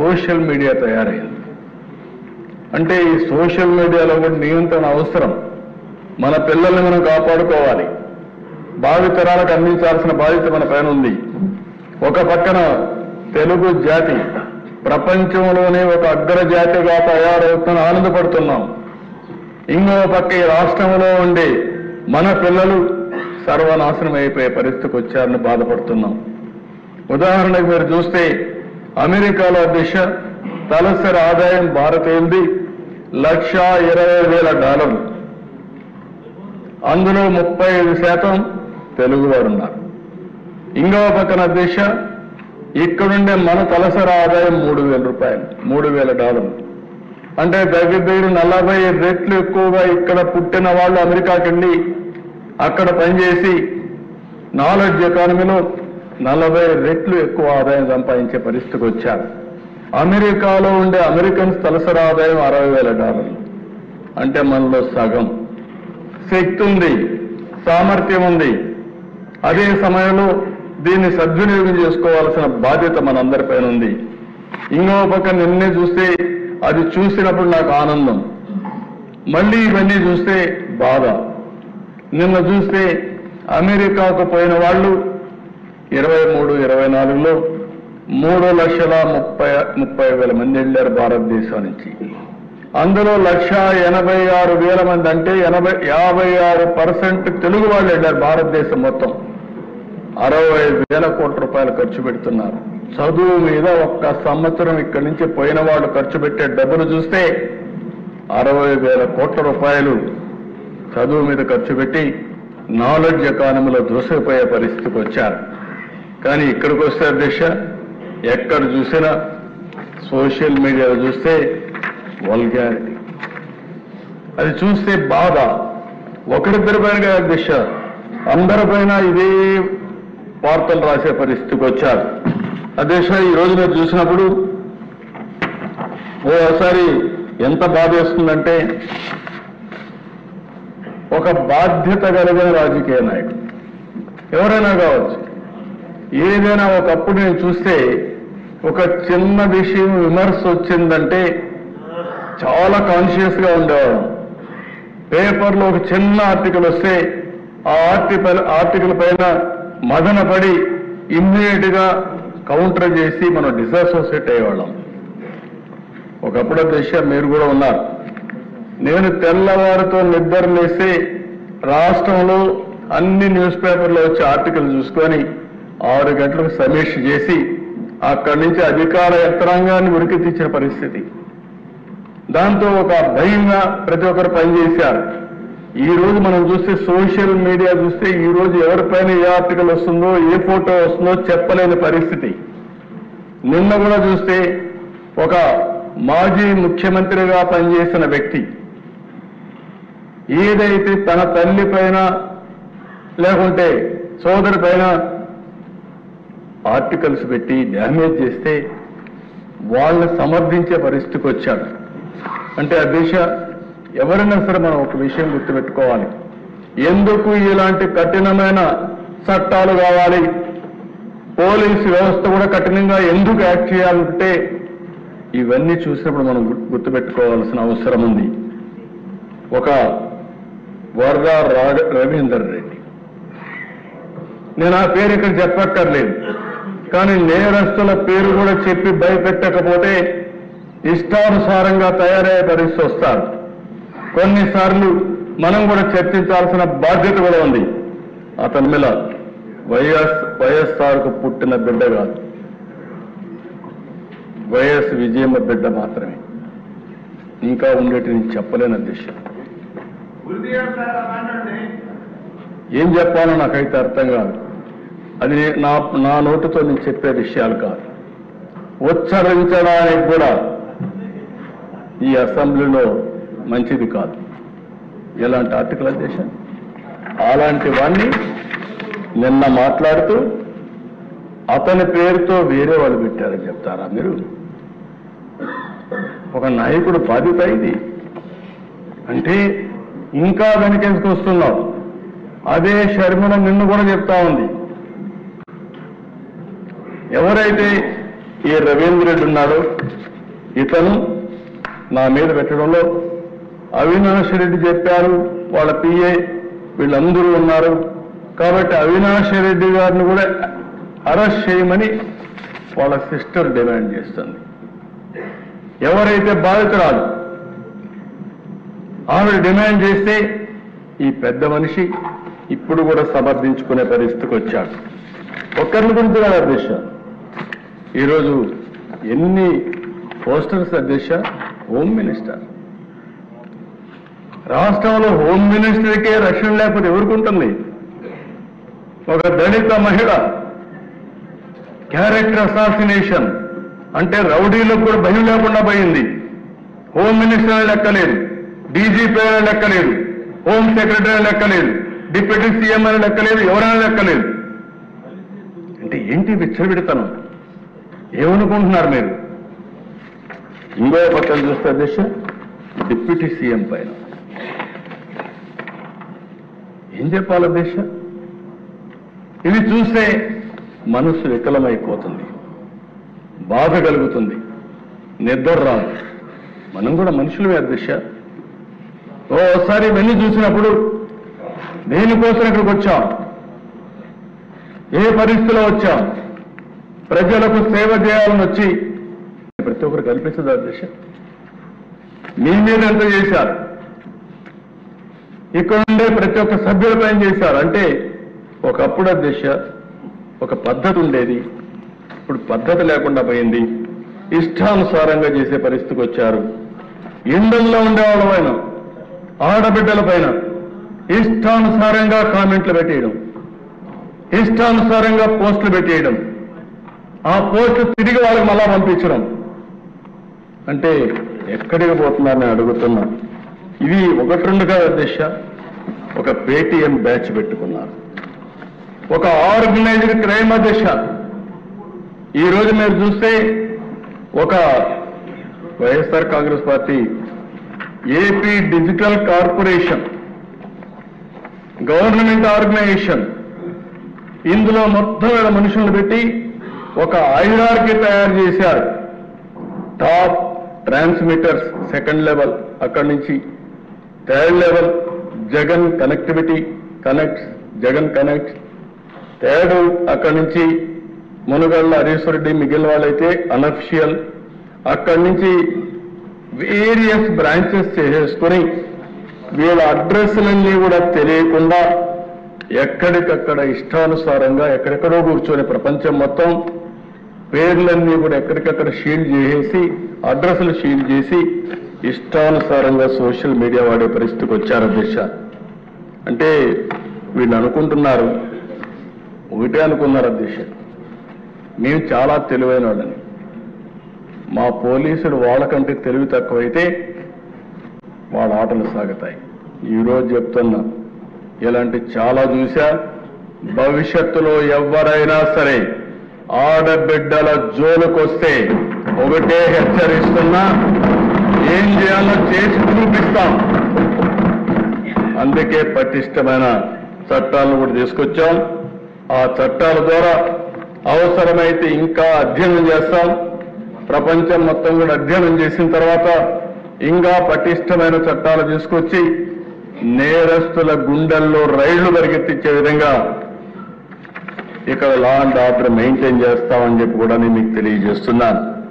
social media తయారైంది అంటే ఈ సోషల్ మీడియాలో కూడా నియంత్రణ అవసరం మన పిల్లల్ని మనం కాపాడుకోవాలి భావి తరాలకు అందించాల్సిన బాధ్యత మన పైన ఉంది ఒక పక్కన తెలుగు జాతి ప్రపంచంలోనే ఒక అగ్రజాతిగా తయారవుతున్న ఆనందపడుతున్నాం ఇంకో పక్క ఈ రాష్ట్రంలో ఉండే మన పిల్లలు సర్వనాశనం అయిపోయే పరిస్థితికి వచ్చారని బాధపడుతున్నాం ఉదాహరణకు మీరు చూస్తే అమెరికాలో దిశ తలసరి ఆదాయం భారతీయులది లక్ష ఇరవై వేల డాలర్లు అందులో ముప్పై ఐదు శాతం తెలుగువారు ఉన్నారు ఇంకో పక్కన దిశ ఇక్కడుండే మన తలసరి ఆదాయం మూడు వేల రూపాయలు మూడు వేల డాలర్లు అంటే దగ్గర దగ్గర నలభై రెట్లు ఎక్కువగా ఇక్కడ పుట్టిన వాళ్ళు అమెరికాకి వెళ్ళి అక్కడ పనిచేసి నాలెడ్జ్ ఎకానమీలో నలభై రెట్లు ఎక్కువ ఆదాయం సంపాదించే పరిస్థితికి వచ్చారు అమెరికాలో ఉండే అమెరికన్స్ తలసరి ఆదాయం అరవై వేల డాలర్లు అంటే మనలో సగం శక్తి ఉంది సామర్థ్యం ఉంది అదే సమయంలో దీన్ని సద్వినియోగం చేసుకోవాల్సిన బాధ్యత మనందరిపైన ఉంది ఇంకో పక్క నిన్నే చూస్తే అది చూసినప్పుడు నాకు ఆనందం మళ్ళీ ఇవన్నీ చూస్తే బాధ నిన్న చూస్తే అమెరికాకు పోయిన వాళ్ళు ఇరవై మూడు ఇరవై నాలుగులో మూడు లక్షల ముప్పై ముప్పై వేల మంది వెళ్ళారు భారతదేశం నుంచి అందులో లక్ష ఎనభై ఆరు వేల మంది అంటే ఎనభై యాభై ఆరు పర్సెంట్ తెలుగు వాళ్ళు వెళ్ళారు భారతదేశం మొత్తం అరవై ఐదు వేల కోట్ల రూపాయలు ఖర్చు పెడుతున్నారు చదువు మీద ఒక్క సంవత్సరం ఇక్కడి నుంచి పోయిన వాళ్ళు ఖర్చు పెట్టే డబ్బులు చూస్తే అరవై వేల కోట్ల రూపాయలు చదువు మీద ఖర్చు పెట్టి నాలెడ్జ్ ఎకానమీలో దూసుకుపోయే పరిస్థితికి వచ్చారు కానీ ఇక్కడికి వస్తే దిశ ఎక్కడ చూసినా సోషల్ మీడియాలో చూస్తే వల్గారిటీ అది చూస్తే బాధ ఒకరిద్దరి పైన కాదు దిశ అందరిపైన ఇదే వార్తలు రాసే పరిస్థితికి వచ్చారు అధ్యక్ష ఈ రోజు మీరు చూసినప్పుడు ఓసారి ఎంత బాధ వేస్తుందంటే ఒక బాధ్యత కలిగిన రాజకీయ నాయకుడు ఎవరైనా కావచ్చు ఏదైనా ఒకప్పుడు నేను చూస్తే ఒక చిన్న విషయం విమర్శ వచ్చిందంటే చాలా కాన్షియస్ గా ఉండేవాడు పేపర్లో ఒక చిన్న ఆర్టికల్ వస్తే ఆ ఆర్టికల్ ఆర్టికల్ పైన మదన పడి ఇమ్మీడియట్ గా కౌంటర్ చేసి మనం డిసోసియేట్ అయ్యేవాళ్ళం ఒకప్పుడు దిశ మీరు కూడా ఉన్నారు నేను తెల్లవారితో నిద్ర లేసి రాష్ట్రంలో అన్ని న్యూస్ పేపర్లో వచ్చే ఆర్టికల్ చూసుకొని ఆరు గంటలకు సమీక్ష చేసి అక్కడి నుంచి అధికార యంత్రాంగాన్ని ఉరికి తెచ్చిన పరిస్థితి దాంతో ఒక భయంగా ప్రతి ఒక్కరు పనిచేశారు ఈ రోజు మనం చూస్తే సోషల్ మీడియా చూస్తే ఈ రోజు ఎవరిపైన ఏ ఆర్టికల్ వస్తుందో ఏ ఫోటో వస్తుందో చెప్పలేని పరిస్థితి నిన్న కూడా చూస్తే ఒక మాజీ ముఖ్యమంత్రిగా పనిచేసిన వ్యక్తి ఏదైతే తన తల్లి పైన లేకుంటే సోదరి పైన ఆర్టికల్స్ పెట్టి డ్యామేజ్ చేస్తే వాళ్ళని సమర్థించే పరిస్థితికి వచ్చాడు అంటే ఆ దిశ ఎవరైనా సరే మనం ఒక విషయం గుర్తుపెట్టుకోవాలి ఎందుకు ఇలాంటి కఠినమైన చట్టాలు కావాలి పోలీసు వ్యవస్థ కూడా కఠినంగా ఎందుకు యాక్ట్ చేయాలంటే ఇవన్నీ చూసినప్పుడు మనం గుర్తు- గుర్తుపెట్టుకోవాల్సిన అవసరం ఉంది ఒక వరదా రా- రవీందర్ రెడ్డి నేను ఆ పేరు ఇక్కడ చెప్పక్కర్లేదు కానీ నేరస్తుల పేరు కూడా చెప్పి భయపెట్టకపోతే ఇష్టానుసారంగా తయారయ్యే పరిస్థితి వస్తారు కొన్నిసార్లు మనం కూడా చర్చించాల్సిన బాధ్యత కూడా ఉంది అతని మీద వైఎస్ వైఎస్ఆర్కు పుట్టిన బిడ్డ కాదు వైఎస్ విజయమ్మ బిడ్డ మాత్రమే ఇంకా ఉండేటి నేను చెప్పలేని దిశ ఏం చెప్పాలో నాకైతే అర్థం కాదు అది నే- నా నా నోటితో నేను చెప్పే విషయాలు కాదు ఉచ్చరించడానికి కూడా ఈ అసెంబ్లీలో మంచిది కాదు ఎలాంటి ఆర్టికల్ అధ్యక్ష అలాంటి వాణ్ణి నిన్న మాట్లాడుతూ అతని పేరుతో వేరే వాళ్ళు పెట్టారని చెప్తారా మీరు ఒక నాయకుడు బాధ్యత ఇది అంటే ఇంకా వెనకేసుకొస్తున్నావు అదే షర్మిల నిన్ను కూడా చెప్తా ఉంది ఎవరైతే ఈ రవీంద్ర రెడ్డి ఉన్నాడు ఇతను నా మీద పెట్టడంలో అవినాష్ రెడ్డి చెప్పారు వాళ్ళ పిఏ వీళ్ళందరూ ఉన్నారు కాబట్టి అవినాష్ రెడ్డి గారిని కూడా అరెస్ట్ చేయమని వాళ్ళ సిస్టర్ డిమాండ్ చేస్తుంది ఎవరైతే బాధితురాలు ఆవిడ డిమాండ్ చేస్తే ఈ పెద్ద మనిషి ఇప్పుడు కూడా సమర్థించుకునే పరిస్థితికి వచ్చాడు ఒక్కరిని గురించి కాదు అధ్యక్ష ఈరోజు ఎన్ని పోస్టర్స్ అధ్యక్ష హోమ్ మినిస్టర్ రాష్ట్రంలో హోమ్ మినిస్టర్కే రక్షణ లేకపోతే ఎవరికి ఉంటుంది ఒక దళిత మహిళ క్యారెక్టర్ అసాసినేషన్ అంటే రౌడీలకు కూడా భయం లేకుండా పోయింది హోమ్ మినిస్టర్ అని లెక్కలేదు డీజీపీ అని లెక్కలేదు హోమ్ సెక్రటరీ అని లెక్కలేదు డిప్యూటీ సీఎం అని లెక్కలేదు ఎవరైనా లెక్కలేదు అంటే ఏంటి విచ్చలవిడతనం ఏమనుకుంటున్నారు మీరు ఇంకో పక్కన చూస్తే అధ్యక్ష డిప్యూటీ సీఎం పైన ఏం చెప్పాలి అధ్యక్ష ఇది చూస్తే మనసు వికలమైపోతుంది బాధ కలుగుతుంది నిద్ర రాదు మనం కూడా మనుషులమే అధ్యక్ష ఓసారి ఇవన్నీ చూసినప్పుడు దేనికోసం ఇక్కడికి వచ్చాం ఏ పరిస్థితిలో వచ్చాం ప్రజలకు సేవ చేయాలని వచ్చి ప్రతి ఒక్కరు కల్పించదు అధ్యక్ష మీ మీద ఎంత చేశారు ఇక్కడ ఉండే ప్రతి ఒక్క సభ్యులపై ఏం చేశారు అంటే ఒకప్పుడు అధ్యక్ష ఒక పద్ధతి ఉండేది ఇప్పుడు పద్ధతి లేకుండా పోయింది ఇష్టానుసారంగా చేసే పరిస్థితికి వచ్చారు ఇండల్లో ఉండేవాళ్ళ పైన ఆడబిడ్డల పైన ఇష్టానుసారంగా కామెంట్లు పెట్టేయడం ఇష్టానుసారంగా పోస్టులు పెట్టేయడం ఆ పోస్టులు తిరిగి వాళ్ళకి మళ్ళా పంపించడం అంటే ఎక్కడికి పోతున్నారని అడుగుతున్నా ఇది ఒకటి రెండు కాదు అధ్యక్ష ఒక పేటీఎం బ్యాచ్ పెట్టుకున్నారు ఒక ఆర్గనైజ్డ్ క్రైమ్ అధ్యక్ష ఈ రోజు మీరు చూస్తే ఒక YSR Congress party AP digital corporation government organisation ఇందులో మొత్తం వేల మనుషులను పెట్టి ఒక ఐఆర్కి తయారు చేశారు టాప్ ట్రాన్స్మిటర్స్ సెకండ్ లెవెల్ అక్కడి నుంచి third level Jagan connectivity connect Jagan connect third అక్కడి నుంచి మునుగళ్ళ హరీశ్వరెడ్డి మిగిలిన వాళ్ళైతే అనఫిషియల్ అక్కడి నుంచి వేరియస్ బ్రాంచెస్ చేసేసుకొని వీళ్ళ అడ్రస్లన్నీ కూడా తెలియకుండా ఎక్కడికక్కడ ఇష్టానుసారంగా ఎక్కడెక్కడో కూర్చొని ప్రపంచం మొత్తం పేర్లన్నీ కూడా ఎక్కడికక్కడ షీల్డ్ చేసేసి అడ్రస్లు షీల్డ్ చేసి ఇష్టానుసారంగా సోషల్ మీడియా వాడే పరిస్థితికి వచ్చారు అధ్యక్ష అంటే వీళ్ళు అనుకుంటున్నారు ఒకటే అనుకున్నారు అధ్యక్ష మేము చాలా తెలివైన వాళ్ళని మా పోలీసులు వాళ్ళకంటే తెలివి తక్కువైతే వాళ్ళ ఆటలు సాగుతాయి ఈరోజు చెప్తున్నా ఇలాంటి చాలా చూశా భవిష్యత్తులో ఎవరైనా సరే ఆడబిడ్డల జోలుకొస్తే ఒకటే హెచ్చరిస్తున్నా ఏం చేయాలో చేసి చూపిస్తాం అందుకే పటిష్టమైన చట్టాలను కూడా తీసుకొచ్చాం ఆ చట్టాల ద్వారా అవసరమైతే ఇంకా అధ్యయనం చేస్తాం ప్రపంచం మొత్తం కూడా అధ్యయనం చేసిన తర్వాత ఇంకా పటిష్టమైన చట్టాలు తీసుకొచ్చి నేరస్తుల గుండెల్లో రైళ్లు పరిగెత్తించే విధంగా ఇక్కడ లా అండ్ ఆర్డర్ మెయింటైన్ చేస్తామని చెప్పి కూడా నేను మీకు తెలియజేస్తున్నాను